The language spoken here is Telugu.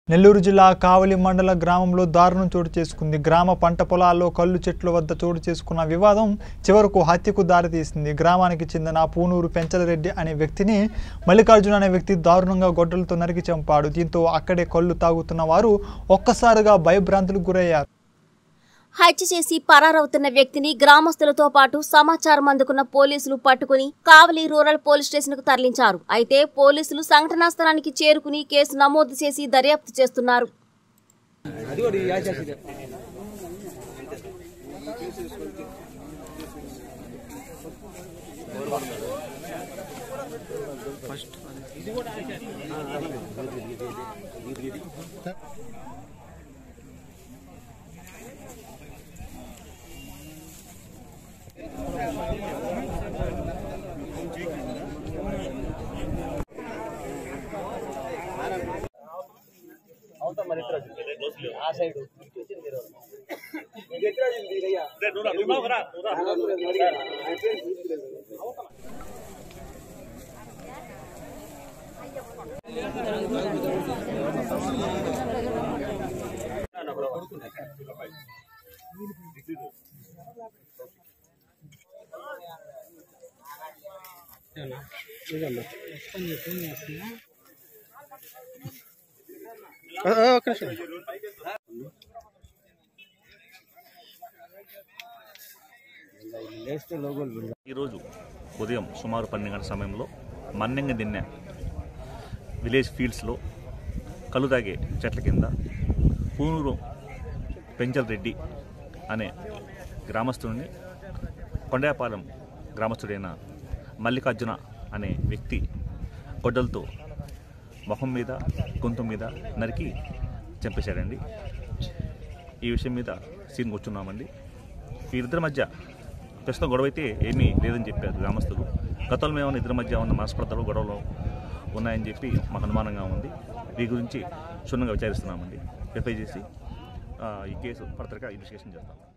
నెల్లూరు జిల్లా కావలి మండల గ్రామంలో దారుణం చోటు చేసుకుంది గ్రామ పంట పొలాల్లో కళ్ళు చెట్ల వద్ద చోటు చేసుకున్న వివాదం చివరకు హత్యకు దారితీసింది గ్రామానికి చెందిన పూనూరు పెంచలరెడ్డి అనే వ్యక్తిని మల్లికార్జున అనే వ్యక్తి దారుణంగా గొడ్డలతో నరికి చంపాడు దీంతో అక్కడే కళ్ళు తాగుతున్న వారు ఒక్కసారిగా భయభ్రాంతులకు గురయ్యారు హత్య చేసి పరారవుతున్న వ్యక్తిని గ్రామస్తులతో పాటు సమాచారం అందుకున్న పోలీసులు పట్టుకుని కావలి రూరల్ పోలీస్ స్టేషన్ కు తరలించారు అయితే పోలీసులు సంఘటనా స్థలానికి చేరుకుని కేసు నమోదు చేసి దర్యాప్తు చేస్తున్నారు ఈరోజు ఉదయం సుమారు పన్నెండు గంటల సమయంలో మన్నెంగ దిన్నె విలేజ్ ఫీల్డ్స్లో కళ్ళు తాగే చెట్ల కింద పూనూరు పెంచల్ రెడ్డి అనే గ్రామస్తుడిని కొండాపాలెం గ్రామస్తుడైన మల్లికార్జున అనే వ్యక్తి గొడ్డలతో మొహం మీద గొంతు మీద నరికి చంపేశాడండి ఈ విషయం మీద సీన్ కూర్చున్నామండి వీరిద్దరి మధ్య ప్రస్తుతం గొడవ అయితే ఏమీ లేదని చెప్పారు గ్రామస్తులు గతంలో మేము ఇద్దరి మధ్య ఉన్న మనస్పర్ధలు గొడవలు ఉన్నాయని చెప్పి మాకు అనుమానంగా ఉంది దీని గురించి క్షుణ్ణంగా విచారిస్తున్నామండి వెరిఫై చేసి ఆ, ఈ కేసు ఫర్దర్గా ఇన్వెస్టిగేషన్ చేస్తాం